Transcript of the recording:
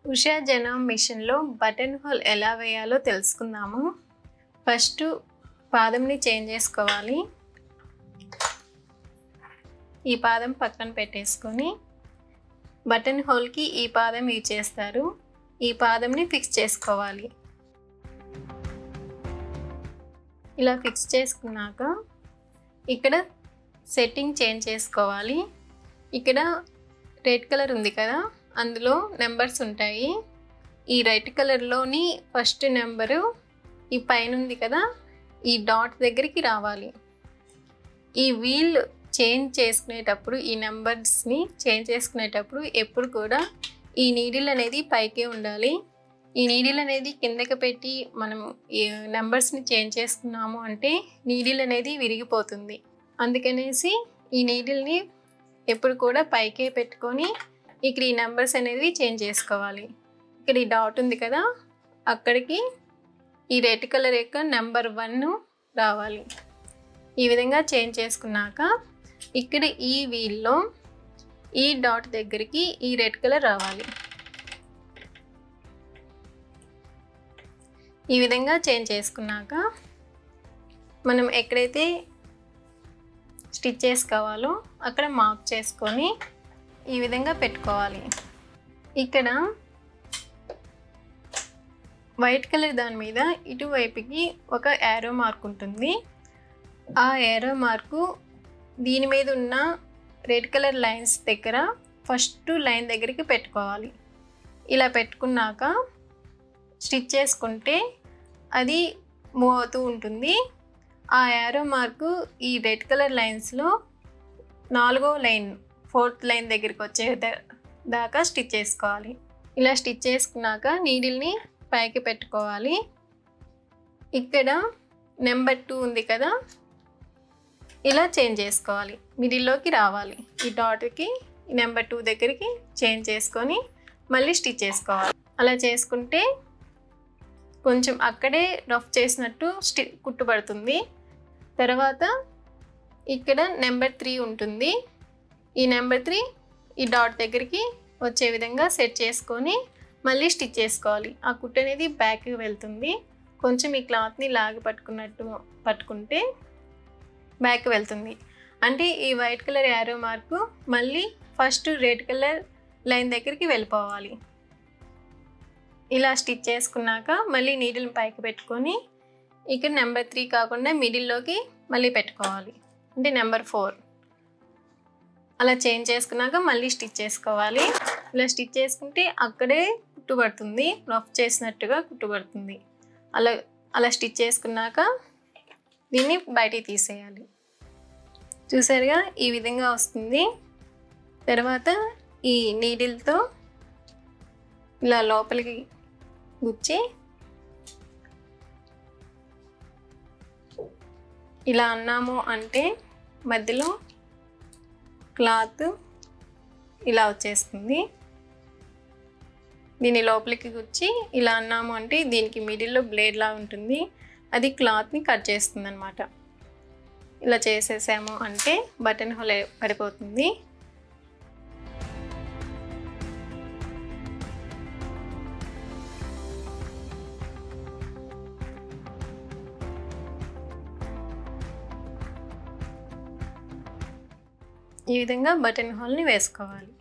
ఉషా జనం మిషన్లో button whole ఎలా వేయాలో తెలుసుకుందాము ఫస్ట్ పాదంని చేంజ్ చేసుకోవాలి ఈ పాదం పక్కన పెట్టేసుకొని బటన్ హోల్కి ఈ పాదం యూజ్ చేస్తారు ఈ పాదంని ఫిక్స్ చేసుకోవాలి ఇలా ఫిక్స్ చేసుకున్నాక ఇక్కడ సెట్టింగ్ చేంజ్ చేసుకోవాలి ఇక్కడ రెడ్ కలర్ ఉంది కదా అందులో నెంబర్స్ ఉంటాయి ఈ రెడ్ కలర్లోని ఫస్ట్ నెంబరు ఈ పైన ఉంది కదా ఈ డాట్ దగ్గరికి రావాలి ఈ వీల్ చేంజ్ చేసుకునేటప్పుడు ఈ నెంబర్స్ని చేంజ్ చేసుకునేటప్పుడు ఎప్పుడు కూడా ఈ నీడిల్ అనేది పైకే ఉండాలి ఈ నీడిల్ అనేది కిందకి పెట్టి మనం ఈ నెంబర్స్ని చేంజ్ చేసుకున్నాము అంటే నీడిల్ అనేది విరిగిపోతుంది అందుకనేసి ఈ నీడిల్ని ఎప్పుడు కూడా పైకే పెట్టుకొని ఇక్కడ ఈ నెంబర్స్ అనేది చేంజ్ చేసుకోవాలి ఇక్కడ ఈ డాట్ ఉంది కదా అక్కడికి ఈ రెడ్ కలర్ యొక్క నెంబర్ వన్ రావాలి ఈ విధంగా చేంజ్ చేసుకున్నాక ఇక్కడ ఈ వీల్లో ఈ డాట్ దగ్గరికి ఈ రెడ్ కలర్ రావాలి ఈ విధంగా చేంజ్ చేసుకున్నాక మనం ఎక్కడైతే స్టిచ్ చేసుకోవాలో అక్కడ మార్క్ చేసుకొని ఈ విధంగా పెట్టుకోవాలి ఇక్కడ వైట్ కలర్ దాని మీద ఇటువైపుకి ఒక యారో మార్క్ ఉంటుంది ఆ యారో మార్కు దీని మీద ఉన్న రెడ్ కలర్ లైన్స్ దగ్గర ఫస్ట్ లైన్ దగ్గరికి పెట్టుకోవాలి ఇలా పెట్టుకున్నాక స్టిచ్ చేసుకుంటే అది మూవ్ అవుతూ ఉంటుంది ఆ యారో మార్కు ఈ రెడ్ కలర్ లైన్స్లో నాలుగో లైన్ ఫోర్త్ లైన్ దగ్గరికి వచ్చే ద- దాకా స్టిచ్ చేసుకోవాలి ఇలా స్టిచ్ చేసుకున్నాక నీడిల్ని పైకి పెట్టుకోవాలి ఇక్కడ నెంబర్ టూ ఉంది కదా ఇలా చేంజ్ చేసుకోవాలి మిడిల్లోకి రావాలి ఈ డాట్కి నెంబర్ టూ దగ్గరికి చేంజ్ చేసుకొని మళ్ళీ స్టిచ్ చేసుకోవాలి అలా చేసుకుంటే కొంచెం అక్కడే రఫ్ చేసినట్టు స్టి కుట్టుబడుతుంది తర్వాత ఇక్కడ నెంబర్ త్రీ ఉంటుంది ఈ నెంబర్ త్రీ ఈ డాట్ దగ్గరికి వచ్చే విధంగా సెట్ చేసుకొని మళ్ళీ స్టిచ్ చేసుకోవాలి ఆ కుట్టు అనేది బ్యాక్కి వెళ్తుంది కొంచెం ఈ క్లాత్ని లాగి పట్టుకున్నట్టు పట్టుకుంటే బ్యాక్ వెళ్తుంది అంటే ఈ వైట్ కలర్ యారో మార్కు మళ్ళీ ఫస్ట్ రెడ్ కలర్ లైన్ దగ్గరికి వెళ్ళిపోవాలి ఇలా స్టిచ్ చేసుకున్నాక మళ్ళీ నీడిల్ని పైకి పెట్టుకొని ఇక్కడ నెంబర్ త్రీ కాకుండా మిడిల్లోకి మళ్ళీ పెట్టుకోవాలి అంటే నెంబర్ ఫోర్ అలా చేంజ్ చేసుకున్నాక మళ్ళీ స్టిచ్ చేసుకోవాలి ఇలా స్టిచ్ చేసుకుంటే అక్కడే కుట్టుబడుతుంది రఫ్ చేసినట్టుగా కుట్టుబడుతుంది అలా అలా స్టిచ్ చేసుకున్నాక దీన్ని బయటికి తీసేయాలి చూసారుగా ఈ విధంగా వస్తుంది తర్వాత ఈ నీడిల్తో ఇలా లోపలికి గుచ్చి ఇలా అన్నాము అంటే మధ్యలో క్లాత్ ఇలా వచ్చేస్తుంది దీని లోపలికి గుచ్చి ఇలా అన్నాము అంటే దీనికి మిడిల్లో బ్లేడ్ లా ఉంటుంది అది క్లాత్ని కట్ చేస్తుంది అనమాట ఇలా చేసేసాము అంటే బటన్ హోల్ పడిపోతుంది ఈ విధంగా బటన్ హోల్ని వేసుకోవాలి